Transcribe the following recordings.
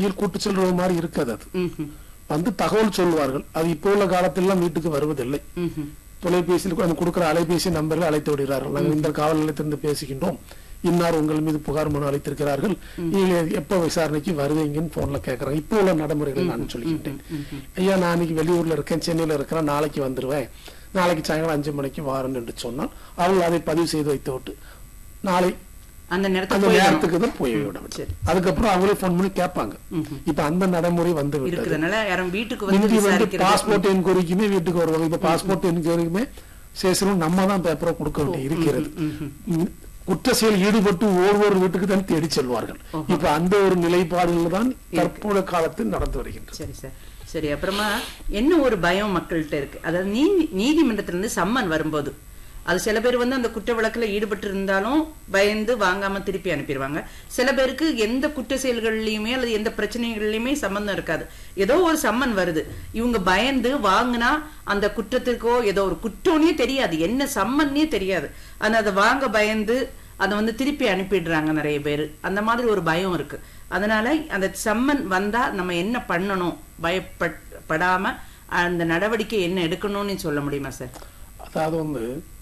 தொலைபேசியில் கூட்டு செல்வது மாதிரி இருக்காது அது ம்ஹும். வந்து தகவல் சொல்வார்கள் அது இப்போ உள்ள காலத்திலலாம் வீட்டுக்கு வருவதில்லை ம்ஹும். தொலைபேசியில் கூட அந்த கொடுக்கிற அலைபேசி நம்பரில் அழைத்து விடுகிறார்கள் நாங்கள் இந்த காவல் நிலையத்திலிருந்து பேசுகின்றோம் இன்னார் உங்கள் மீது புகார் மனு அளித்திருக்கிறார்கள் நீங்கள் எப்ப விசாரணைக்கு வருவீங்கன்னு போன்ல கேட்கறாங்க இப்போ உள்ள நடைமுறைகளை நான் சொல்லிக்கிட்டேன் ஐயா நான் இன்னைக்கு வெளியூர்ல இருக்கேன் சென்னையில இருக்கிறேன் நாளைக்கு வந்துருவேன் நாளைக்கு சாயங்காலம் அஞ்சு மணிக்கு வாரேன் என்று சொன்னால் அவங்க அதை பதிவு செய்து வைத்து விட்டு நாளை அந்த நேரத்துக்கு அந்த போயிடணும். நேரத்துக்கு தான் போய் விட வேண்டும். சரி. அதுக்கப்புறம் அவங்களே போன் பண்ணி கேட்பாங்க இப்ப அந்த நடைமுறை வந்து விட்டது இருக்கிறதுனால யாரும் வீட்டுக்கு வந்து முந்தி வந்து விசாரிக்கிறது பாஸ்போர்ட் என்கொயரிக்குமே வீட்டுக்கு வருவாங்க இப்ப பாஸ்போர்ட் என்கொயரிக்குமே சேசரும் நம்ம தான் பேப்பரை கொடுக்க வேண்டி இருக்கிறது ம், குற்ற செயல் ஈடுபட்டு ஒவ்வொரு வீட்டுக்கு தான் தேடி செல்வார்கள் இப்ப அந்த ஒரு நிலைப்பாடுகள் தான் தற்போதைய காலத்தில் நடந்து வருகின்றது சரி சார் சரி அப்புறமா என்ன ஒரு பயம் மக்கள்கிட்ட இருக்கு அதாவது நீதி நீதிமன்றத்துல இருந்து சம்மன் வரும்போது அது சில பேர் வந்து அந்த குற்ற வழக்குல ஈடுபட்டு இருந்தாலும் பயந்து வாங்காம திருப்பி அனுப்பிடுவாங்க சில பேருக்கு எந்த குற்ற செயல்கள்லயுமே அல்லது எந்த பிரச்சனைகள்லயுமே சம்பந்தம் இருக்காது ஏதோ ஒரு சம்மன் வருது இவங்க பயந்து வாங்கினா அந்த குற்றத்துக்கோ ஏதோ ஒரு குற்றம்னே தெரியாது என்ன சம்மன்னே தெரியாது ஆனா அதை வாங்க பயந்து அதை வந்து திருப்பி அனுப்பிடுறாங்க நிறைய பேர் அந்த மாதிரி ஒரு பயம் இருக்கு அதனால அந்த சம்மன் வந்தா நம்ம என்ன பண்ணணும் பயப்படாம அந்த நடவடிக்கை என்ன எடுக்கணும்னு சொல்ல முடியுமா சார் அதாவது வந்து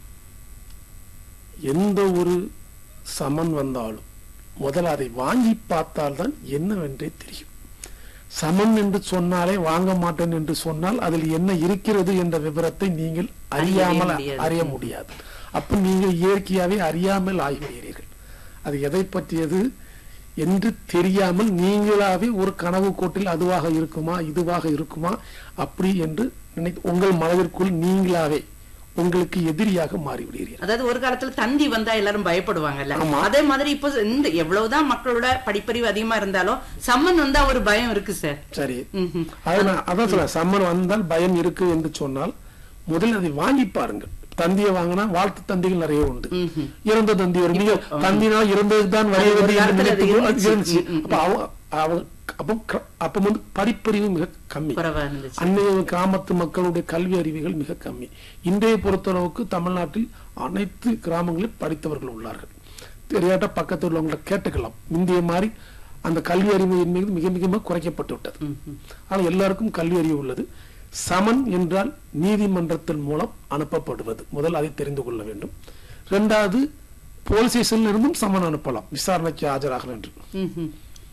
எந்த ஒரு சமன் வந்தாலும் முதல்ல அதை வாங்கி பார்த்தால்தான் என்னவென்றே தெரியும் சமன் என்று சொன்னாலே வாங்க மாட்டேன் என்று சொன்னால் அதில் என்ன இருக்கிறது என்ற விவரத்தை நீங்கள் அறியாமல் முடியாது. அறிய முடியாது அப்ப நீங்கள் இயற்கையாவே அறியாமல் ஆகிவிடுகிறீர்கள் அது எதை பற்றியது என்று தெரியாமல் நீங்களாவே ஒரு கனவு கோட்டில் அதுவாக இருக்குமா இதுவாக இருக்குமா அப்படி என்று நினை உங்கள் மனதிற்குள் நீங்களாவே உங்களுக்கு எதிரியாக மாறிவிடுகிறீர்கள் அதாவது ஒரு காலத்துல தந்தி வந்தா எல்லாரும் பயப்படுவாங்கல்ல ஆமா. அதே மாதிரி இப்போ இந்த எவ்வளவுதான் மக்களோட படிப்பறிவு அதிகமா இருந்தாலும் சம்மன் வந்தா ஒரு பயம் இருக்கு சார் சரி ம்ஹும். அது நான் அதான் சொல்ல சம்மன் வந்தால் பயம் இருக்கு என்று சொன்னால் முதலில் அதை வாங்கி பாருங்கள் தந்தியை வாங்கினா வாழ்த்து தந்திகள் நிறைய உண்டு ம்ஹும். இறந்த தந்தி வரும் நீங்க தந்தினா இறந்ததுக்கு தான் அது ஒரு வரைவது என்று காலத்துல அது நினைத்து இருந்துச்சு. இருந்துச்சு ம், ம், அப்ப அவ அவ அப்போ க- அப்ப வந்து படிப்பறிவு மிக கம்மி குறைவா இருந்துச்சு அன்னைய கிராமத்து மக்களுடைய கல்வி அறிவுகள் மிக கம்மி இன்றைய பொறுத்தளவுக்கு தமிழ்நாட்டில் அனைத்து கிராமங்களிலும் படித்தவர்கள் உள்ளார்கள் தெரியாட்ட பக்கத்தில் உள்ளவங்களை கேட்டுக்கலாம் முந்தைய மாதிரி அந்த கல்வி அறிவு என்பது மிக மிக குறைக்கப்பட்டு விட்டது ம்ஹும். ஆனால் எல்லாருக்கும் கல்வி அறிவு உள்ளது சமன் என்றால் நீதிமன்றத்தின் மூலம் அனுப்பப்படுவது முதல் அதை தெரிந்து கொள்ள வேண்டும் இரண்டாவது போலீஸ் ஸ்டேஷன்ல இருந்தும் சமன் அனுப்பலாம் விசாரணைக்கு ஆஜராகலாம் என்று ம்ஹும்.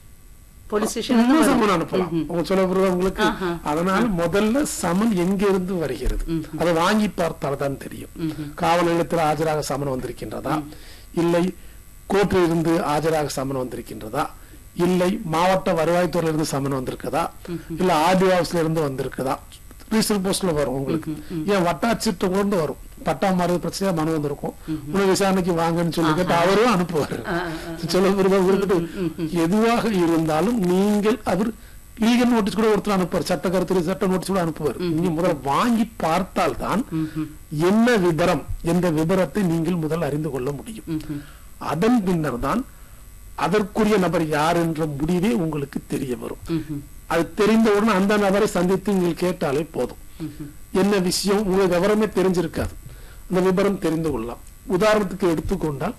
போலீஸ் இன்னும் ஸ்டேஷன் சமன் அனுப்பலாம் உங்க சொல்ல புரியுதா உங்களுக்கு ஆஹா. அதனால முதல்ல சமன் எங்க இருந்து வருகிறது அதை வாங்கி பார்த்தால் தான் தெரியும் காவல் நிலையத்தில் ஆஜராக சமன் வந்திருக்கின்றதா இல்லை கோர்ட்டில் இருந்து ஆஜராக சமன் வந்திருக்கின்றதா இல்லை மாவட்ட வருவாய்த்துறையில இருந்து சமன் வந்திருக்குதா இல்ல ஆர்டிஓ ஆபீஸ்ல இருந்து வந்திருக்குதா ரிஜிஸ்டர் போஸ்ட்ல வரும் உங்களுக்கு ஏன் வட்டாட்சிட்டு கொண்டு வரும் பட்டா மாறுது பிரச்சனையா மனு வந்திருக்கும் உங்களை விசாரணைக்கு வாங்கன்னு சொல்லி கேட்டு அவரும் அனுப்புவாரு சொல்ல புரியுதா உங்களுக்கு எதுவாக இருந்தாலும் நீங்கள் அவர் லீகல் நோட்டீஸ் கூட ஒருத்தர் அனுப்புவார் சட்ட கருத்து சட்ட நோட்டீஸ் கூட அனுப்புவார் நீங்க முதல்ல வாங்கி பார்த்தால் தான் என்ன விபரம் என்ற விபரத்தை நீங்கள் முதல் அறிந்து கொள்ள முடியும் அதன் பின்னர் தான் அதற்குரிய நபர் யார் என்ற முடிவே உங்களுக்கு தெரிய வரும் ம்ஹும். அது தெரிந்தவுடன் அந்த நபரை சந்தித்து நீங்கள் கேட்டாலே போதும் என்ன விஷயம் உங்களுக்கு விவரமே தெரிஞ்சிருக்காது அந்த விவரம் தெரிந்து கொள்ளலாம் உதாரணத்துக்கு எடுத்துக்கொண்டால்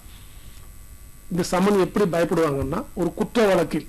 இந்த சமன் எப்படி பயப்படுவாங்கன்னா ஒரு குற்ற வழக்கில்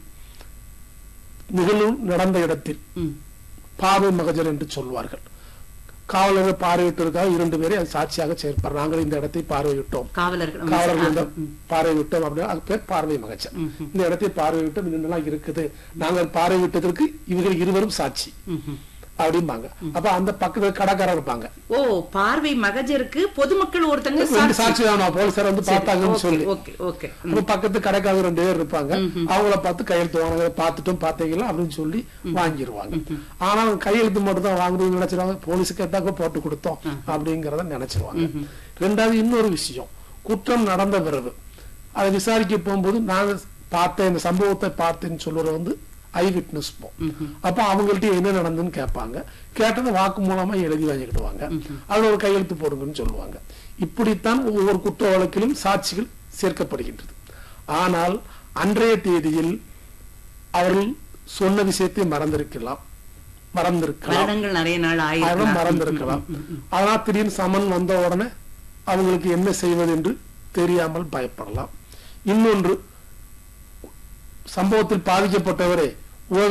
நிகழ்வு நடந்த இடத்தில் ம். பார்வை மகஜர் என்று சொல்வார்கள் காவலர்கள் பார்வையிட்டிருக்காக இரண்டு பேரை அது சாட்சியாக சேர்ப்பார் நாங்கள் இந்த இடத்தை பார்வையிட்டோம் காவலர்கள் காவலர்கள் இந்த ம். பார்வையிட்டோம் அப்படின்னா அது பேர் பார்வை மகஜர் இந்த இடத்தை பார்வையிட்டோம் இன்னெல்லாம் இருக்குது நாங்கள் பார்வையிட்டதற்கு இவர்கள் இருவரும் சாட்சி ம்ஹும். அப்படிம்பாங்க அப்ப அந்த பக்கத்துல கடைக்காரர் இருப்பாங்க ஓ பார்வை மகஜருக்கு பொதுமக்கள் ஒருத்தங்க ரெண்டு சாட்சி சாட்சி வேணும் போலீசார் வந்து பார்த்தாங்கன்னு சொல்லி ஓகே ஓகே அப்ப பக்கத்து கடைக்காரர் ரெண்டு பேர் இருப்பாங்க அவங்கள பார்த்து கையெழுத்து வாங்க பார்த்துட்டோம் பார்த்தீங்களா அப்படின்னு சொல்லி வாங்கிருவாங்க ஆனா அவங்க கையெழுத்து மட்டும் தான் வாங்குறது நினைச்சிருவாங்க போலீஸுக்கு எத்தாக்க போட்டு கொடுத்தோம் அப்படிங்கறத நினைச்சிருவாங்க ரெண்டாவது இன்னொரு விஷயம் குற்றம் நடந்த பிறகு அதை விசாரிக்க போகும்போது நாங்க பார்த்தேன் இந்த சம்பவத்தை பார்த்தேன்னு சொல்லுறது வந்து ஐ விட்னஸ் போ அப்ப அவங்கள்ட்ட என்ன நடந்துன்னு கேட்பாங்க கேட்டதை வாக்கு மூலமா எழுதி வாங்கிக்கிடுவாங்க அதுல ஒரு கையெழுத்து போடுங்கன்னு சொல்லுவாங்க இப்படித்தான் ஒவ்வொரு குற்ற வழக்கிலும் சாட்சிகள் சேர்க்கப்படுகின்றது ஆனால் அன்றைய தேதியில் அவர்கள் சொன்ன விஷயத்தை மறந்திருக்கலாம் மறந்திருக்கலாம் வருடங்கள் நிறைய நாள் அதெல்லாம் ஆயிருக்கலாம் மறந்திருக்கலாம் ஆனா திடீர்னு சமன் வந்த உடனே அவங்களுக்கு என்ன செய்வது என்று தெரியாமல் பயப்படலாம் இன்னொன்று சம்பவத்தில் பாதிக்கப்பட்டவரே